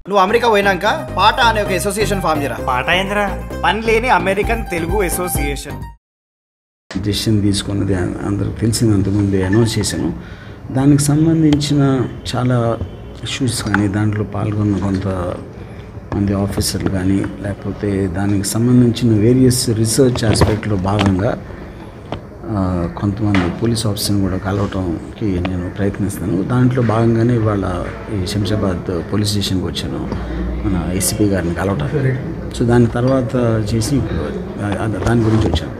నువ్వు అమెరికా పోయినాక పాట అనే ఒక అసోసియేషన్ ఫామ్ చేయరా పాట ఏంద్రా పని లేని అమెరికన్ తెలుగు అసోసియేషన్ డెసిషన్ తీసుకున్నది అ- అందరికి తెలిసింది అంతకుముందు అనౌన్స్ చేశాను దానికి సంబంధించిన చాలా ఇష్యూస్ కానీ దాంట్లో పాల్గొన్న కొంత మంది ఆఫీసర్లు కానీ లేకపోతే దానికి సంబంధించిన వేరియస్ రీసెర్చ్ ఆస్పెక్ట్లో భాగంగా ఆ, కొంతమంది పోలీస్ ఆఫీసర్ని కూడా కలవటానికి నేను ప్రయత్నిస్తాను దాంట్లో భాగంగానే ఇవాళ ఈ శంషాబాద్ పోలీస్ స్టేషన్కి వచ్చాను మన ఏసీపీ గారిని కలవటానికి సో దాని తర్వాత చేసి ఇప్పుడు ఆ- ఆ- దాని గురించి వచ్చాను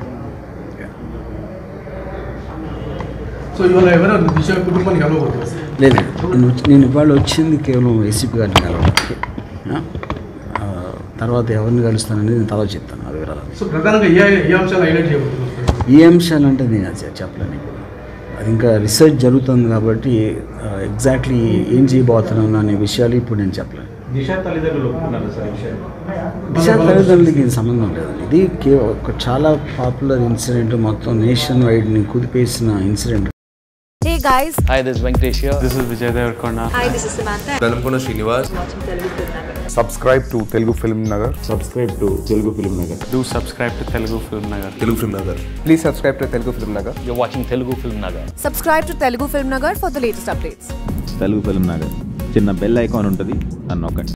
సో ఇవాళ ఎవరు దిశ కుటుంబానికి కలవబోతున్నారు లేదు నేను వచ్చి- నేను ఇవాళ వచ్చింది కేవలం ఏసీపీ గారిని కలవడానికి ఆ? ఆ, తర్వాత ఎవరిని కలుస్తానని నేను తర్వాత చెప్తాను ఆ వివరాలు సో ప్రధానంగా ఏ ఏ అంశాలు హైలైట్ చేయబోతున్నారు ఏ అంశాలు అంటే నేను అది చె- చెప్పలేను ఇప్పుడు అది ఇంకా రీసెర్చ్ జరుగుతుంది కాబట్టి ఎగ్జాక్ట్లీ ఏం చేయబోతున్నాను అనే విషయాలు ఇప్పుడు నేను చెప్పలేను దిశ తల్లిదండ్రులు ఒప్పుకున్నారు సార్ ఈ విషయం దిశా తల్లిదండ్రులకి ఇది సంబంధం లేదండి ఇది కే- ఒక చాలా పాపులర్ ఇన్సిడెంట్ మొత్తం నేషన్ వైడ్ని కుదిపేసిన incident Hey guys, Hi, this is Venkatesh here. This is Vijay Deverakonda hi, this is Samantha. Velankonda Srinivas subscribe to Telugu Film Nagar. Subscribe to Telugu film Nagar do subscribe to Telugu film Nagar Telugu film Nagar Please subscribe to Telugu Film Nagar. You're watching Telugu Film Nagar. Subscribe to Telugu Film Nagar for the latest updates. Telugu film Nagar చిన్న bell icon ఉంటుంది అని నొక్కండి